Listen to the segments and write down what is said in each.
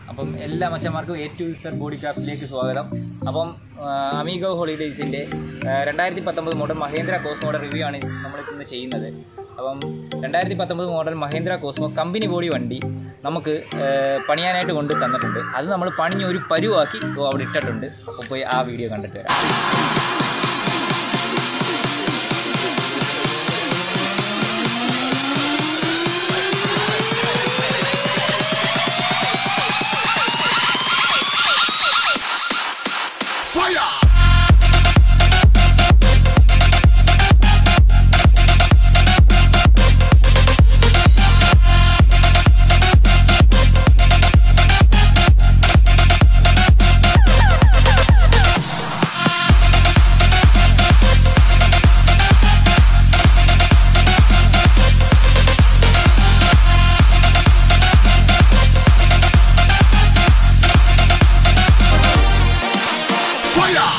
അപ്പം എല്ലാ മച്ചന്മാർക്കും എ ടു സർ ബോഡി ക്രാഫ്റ്റിലേക്ക് സ്വാഗതം അപ്പം അമീഗോ ഹോളിഡേയ്സിൻ്റെ രണ്ടായിരത്തി പത്തൊമ്പത് മോഡൽ മഹേന്ദ്ര കോസ്മോയുടെ റിവ്യൂ ആണ് നമ്മൾ ഇന്ന് ചെയ്യുന്നത് അപ്പം രണ്ടായിരത്തി പത്തൊമ്പത് model Mahindra Cosmo company body വണ്ടി നമുക്ക് ആ, പണിയാനായിട്ട് കൊണ്ട് തന്നിട്ടുണ്ട് അത് നമ്മൾ പണിഞ്ഞ് ഒരു പരുവാക്കി ഇപ്പോൾ അവിടെ ഇട്ടിട്ടുണ്ട് അപ്പോൾ പോയി ആ വീഡിയോ കണ്ടിട്ട് വരാം Fire! Fire!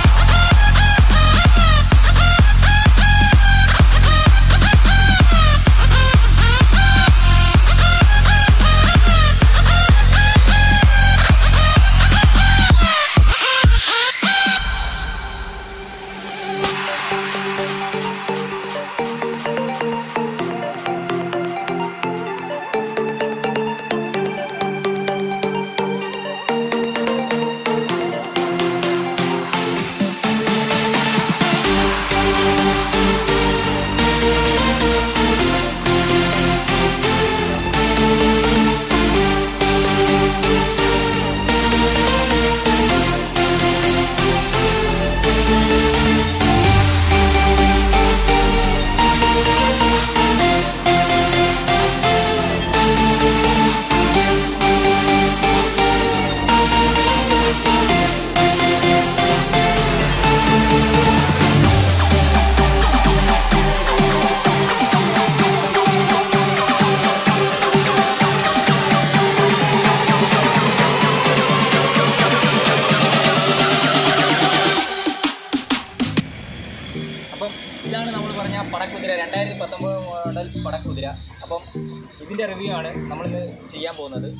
അപ്പം ഇതാണ് നമ്മൾ പറഞ്ഞ പടക്കുതിര രണ്ടായിരത്തി പത്തൊമ്പത് മോഡൽ പടക്കുതിര അപ്പം ഇതിൻ്റെ റിവ്യൂ ആണ് നമ്മളിന്ന് ചെയ്യാൻ പോകുന്നത്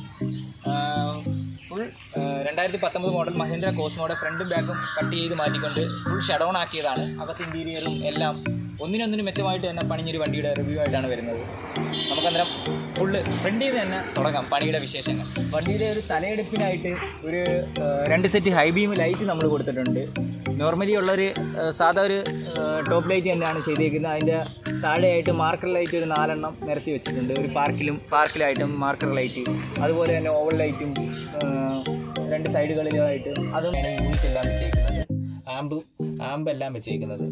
ഫുൾ രണ്ടായിരത്തി പത്തൊമ്പത് മോഡൽ മഹീന്ദ്ര കോസ്മോയുടെ ഫ്രണ്ടും ബാക്കും കട്ട് ചെയ്ത് മാറ്റിക്കൊണ്ട് ഫുൾ ഷഡൗൺ ആക്കിയതാണ് അകത്ത് ഇൻറ്റീരിയറും എല്ലാം ഒന്നിനൊന്നിനും മെച്ചമായിട്ട് തന്നെ പണിഞ്ഞൊരു വണ്ടിയുടെ റിവ്യൂ ആയിട്ടാണ് വരുന്നത് നമുക്കന്നേരം ഫുള്ള് ഫ്രണ്ടിൽ നിന്ന് തന്നെ തുടങ്ങാം പണിയുടെ വിശേഷങ്ങൾ വണ്ടിയുടെ ഒരു തലയെടുപ്പിനായിട്ട് ഒരു ആ, രണ്ട് സെറ്റ് ഹൈ ബീം ലൈറ്റ് നമ്മൾ കൊടുത്തിട്ടുണ്ട് നോർമലി ഉള്ളൊരു ആ, സാധാ ഒരു ടോപ്പ് ലൈറ്റ് തന്നെയാണ് ചെയ്തേക്കുന്നത് അതിൻ്റെ താഴെയായിട്ട് മാർക്കർ ലൈറ്റ് ഒരു നാലെണ്ണം നിരത്തി വെച്ചിട്ടുണ്ട് ഒരു പാർക്കിലും പാർക്കിലായിട്ടും മാർക്കർ ലൈറ്റ് അതുപോലെ തന്നെ ഓവൽ ലൈറ്റും ആ, രണ്ട് സൈഡുകളിലുമായിട്ട് അതുമാണ് യൂണിറ്റ് എല്ലാം വെച്ചേക്കുന്നത് ആമ്പും ആമ്പെല്ലാം വെച്ചേക്കുന്നത്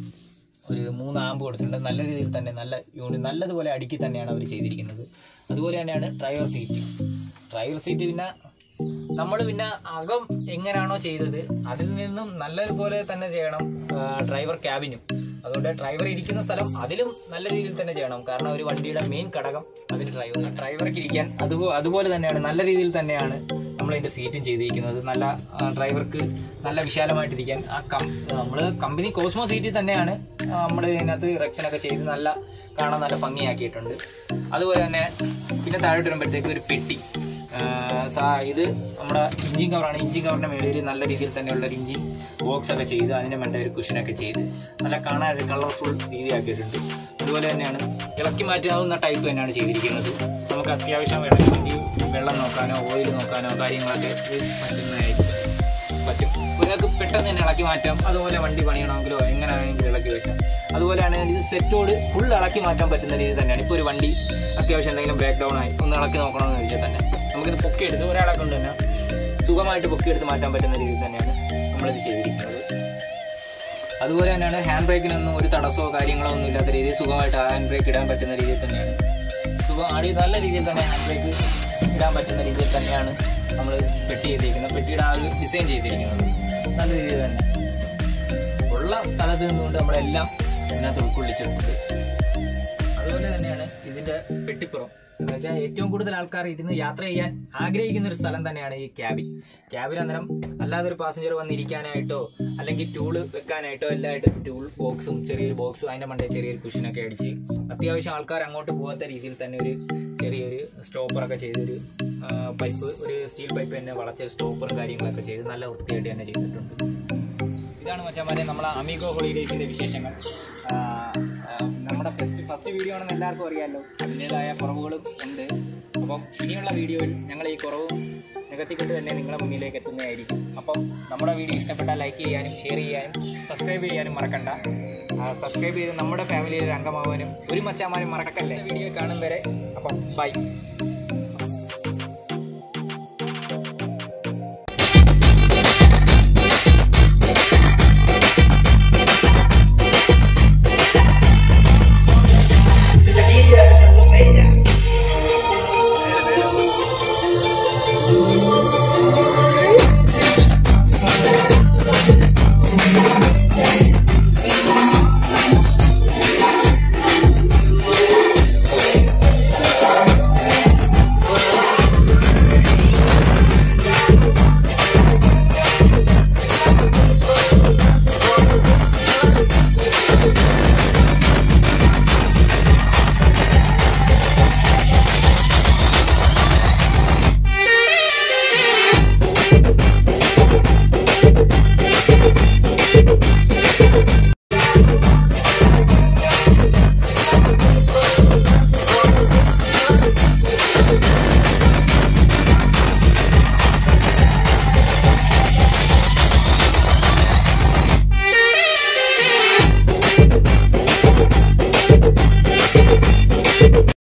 ഒരു മൂന്ന് ആമ്പ് കൊടുത്തിട്ടുണ്ട് നല്ല രീതിയിൽ തന്നെ നല്ല യൂണി നല്ലതുപോലെ അടുക്കി തന്നെയാണ് അവർ ചെയ്തിരിക്കുന്നത് അതുപോലെ തന്നെയാണ് ഡ്രൈവർ സീറ്റ് ഡ്രൈവർ സീറ്റ് പിന്നെ നമ്മൾ പിന്നെ അകം എങ്ങനെയാണോ ചെയ്തത് അതിൽ നിന്നും നല്ലതുപോലെ തന്നെ ചെയ്യണം ഡ്രൈവർ ക്യാബിനും അതുകൊണ്ട് ഡ്രൈവർ ഇരിക്കുന്ന സ്ഥലം അതിലും നല്ല രീതിയിൽ തന്നെ ചെയ്യണം കാരണം ഒരു വണ്ടിയുടെ മെയിൻ ഘടകം അതിന് ഡ്രൈവർ ഡ്രൈവർക്ക് ഇരിക്കാൻ അതുപോ അതുപോലെ തന്നെയാണ് നല്ല രീതിയിൽ തന്നെയാണ് നമ്മൾ ഇതിന്റെ സീറ്റും ചെയ്തിരിക്കുന്നത് നല്ല ആ, ഡ്രൈവർക്ക് നല്ല വിശാലമായിട്ടിരിക്കാൻ ആ കം നമ്മൾ കമ്പനി കോസ്മോ സീറ്റിൽ തന്നെയാണ് നമ്മൾ ഇതിനകത്ത് റെക്സിനൊക്കെ ചെയ്ത് നല്ല കാണാൻ നല്ല ഭംഗിയാക്കിയിട്ടുണ്ട് അതുപോലെ തന്നെ പിന്നെ താഴോട്ട് വരുമ്പോഴത്തേക്ക് ഒരു പെട്ടി ആ, സാ- ഇത് നമ്മുടെ ഇഞ്ചിൻ കവറാണ് ഇഞ്ചിൻ കവറിന്റെ മേളിൽ നല്ല രീതിയിൽ തന്നെയുള്ള ഒരു ഇഞ്ചിൻ ബോക്സ് ഒക്കെ ചെയ്ത് അതിന് വേണ്ട ഒരു കുഷനൊക്കെ ചെയ്ത് നല്ല കാണാൻ ഒരു കളർഫുൾ രീതിയാക്കിയിട്ടുണ്ട് അതുപോലെ തന്നെയാണ് ഇളക്കി മാറ്റാവുന്ന ടൈപ്പ് തന്നെയാണ് ചെയ്തിരിക്കുന്നത് നമുക്ക് അത്യാവശ്യം വേണമെങ്കിൽ വെള്ളം നോക്കാനോ ഓയിൽ നോക്കാനോ കാര്യങ്ങളൊക്കെ ഇത് പറ്റുന്നതായിരിക്കും പറ്റും നിങ്ങൾക്ക് പെട്ടെന്ന് തന്നെ ഇളക്കി മാറ്റാം അതുപോലെ വണ്ടി പണിയണമെങ്കിലോ എങ്ങനെ വേണമെങ്കിലും ഇളക്കി വെക്കാം അതുപോലെയാണ് ഇത് സെറ്റോട് ഫുൾ ഇളക്കി മാറ്റാൻ പറ്റുന്ന രീതി തന്നെയാണ് ഇപ്പോൾ ഒരു വണ്ടി അത്യാവശ്യം എന്തെങ്കിലും ബ്രേക്ക് ഡൗൺ ആയി ഒന്ന് ഇളക്കി നോക്കണമെന്ന് വെച്ചാൽ തന്നെ നമുക്കിത് പൊക്കിയെടുത്ത് ഒരാളെ കൊണ്ട് തന്നെ സുഖമായിട്ട് പൊക്കിയെടുത്ത് മാറ്റാൻ പറ്റുന്ന രീതിയിൽ തന്നെയാണ് നമ്മളിത് ചെയ്തിരിക്കുന്നത് അതുപോലെ തന്നെയാണ് ഹാൻഡ് ബ്രേക്കിനൊന്നും ഒരു തടസ്സമോ കാര്യങ്ങളോ ഒന്നും ഇല്ലാത്ത രീതിയിൽ സുഖമായിട്ട് ഹാൻഡ് ബ്രേക്ക് ഇടാൻ പറ്റുന്ന രീതിയിൽ തന്നെയാണ് സുഖം ആടി നല്ല രീതിയിൽ തന്നെ ഹാൻഡ് ബ്രേക്ക് ഇടാൻ പറ്റുന്ന രീതിയിൽ തന്നെയാണ് നമ്മൾ പെട്ടി ചെയ്തിരിക്കുന്നത് പെട്ടിയുടെ ആ ഒരു ഡിസൈൻ ചെയ്തിരിക്കുന്നത് നല്ല രീതിയിൽ തന്നെ ഉള്ള സ്ഥലത്ത് നിന്നുകൊണ്ട് നമ്മളെല്ലാം ഇതിനകത്ത് ഉൾക്കൊള്ളിച്ചിട്ടുണ്ട് അത് അതുപോലെ തന്നെയാണ് ഇതിന്റെ പെട്ടിപ്പുറം എന്ന് വെച്ചാൽ ഏറ്റവും കൂടുതൽ ആൾക്കാർ ഇരുന്ന് യാത്ര ചെയ്യാൻ ആഗ്രഹിക്കുന്ന ഒരു സ്ഥലം തന്നെയാണ് ഈ ക്യാബിൻ ക്യാബിൻ അന്നേരം അല്ലാതെ ഒരു പാസഞ്ചർ വന്നിരിക്കാനായിട്ടോ അല്ലെങ്കിൽ ടൂള് വെക്കാനായിട്ടോ എല്ലായിട്ടും ടൂൾ ബോക്സും ചെറിയൊരു ബോക്സും അതിന്റെ മണ്ടേ ചെറിയൊരു കുഷനൊക്കെ അടിച്ച് അത്യാവശ്യം ആൾക്കാർ അങ്ങോട്ട് പോകാത്ത രീതിയിൽ തന്നെ ഒരു ചെറിയൊരു സ്റ്റോപ്പറൊക്കെ ചെയ്തൊരു പൈപ്പ് ഒരു സ്റ്റീൽ പൈപ്പ് തന്നെ വളച്ചൊരു സ്റ്റോപ്പറും കാര്യങ്ങളൊക്കെ ചെയ്ത് നല്ല വൃത്തിയായിട്ട് തന്നെ ചെയ്തിട്ടുണ്ട് ഇതാണ് മച്ചാമാരെ നമ്മളെ അമീഗോ ഹോളിഡേസിന്റെ വിശേഷങ്ങൾ ആ, ആ, നമ്മുടെ ഫസ്റ്റ് ഫസ്റ്റ് വീഡിയോ ആണെന്ന് എല്ലാവർക്കും അറിയാമല്ലോ അതിൻ്റെതായ കുറവുകളും ഉണ്ട് അപ്പം ഇനിയുള്ള വീഡിയോയിൽ ഞങ്ങൾ ഈ കുറവ് നികത്തിക്കൊണ്ട് തന്നെ നിങ്ങളുടെ മുന്നിലേക്ക് എത്തുന്നതായിരിക്കും അപ്പം നമ്മുടെ വീഡിയോ ഇഷ്ടപ്പെട്ടാൽ ലൈക്ക് ചെയ്യാനും ഷെയർ ചെയ്യാനും സബ്സ്ക്രൈബ് ചെയ്യാനും മറക്കണ്ട സബ്സ്ക്രൈബ് ചെയ്ത് നമ്മുടെ ഫാമിലിയിൽ ഒരു അംഗമാവാനും ഒരു മച്ചാമാനും മറക്കല്ലേ വീഡിയോ കാണും വരെ അപ്പം ബൈ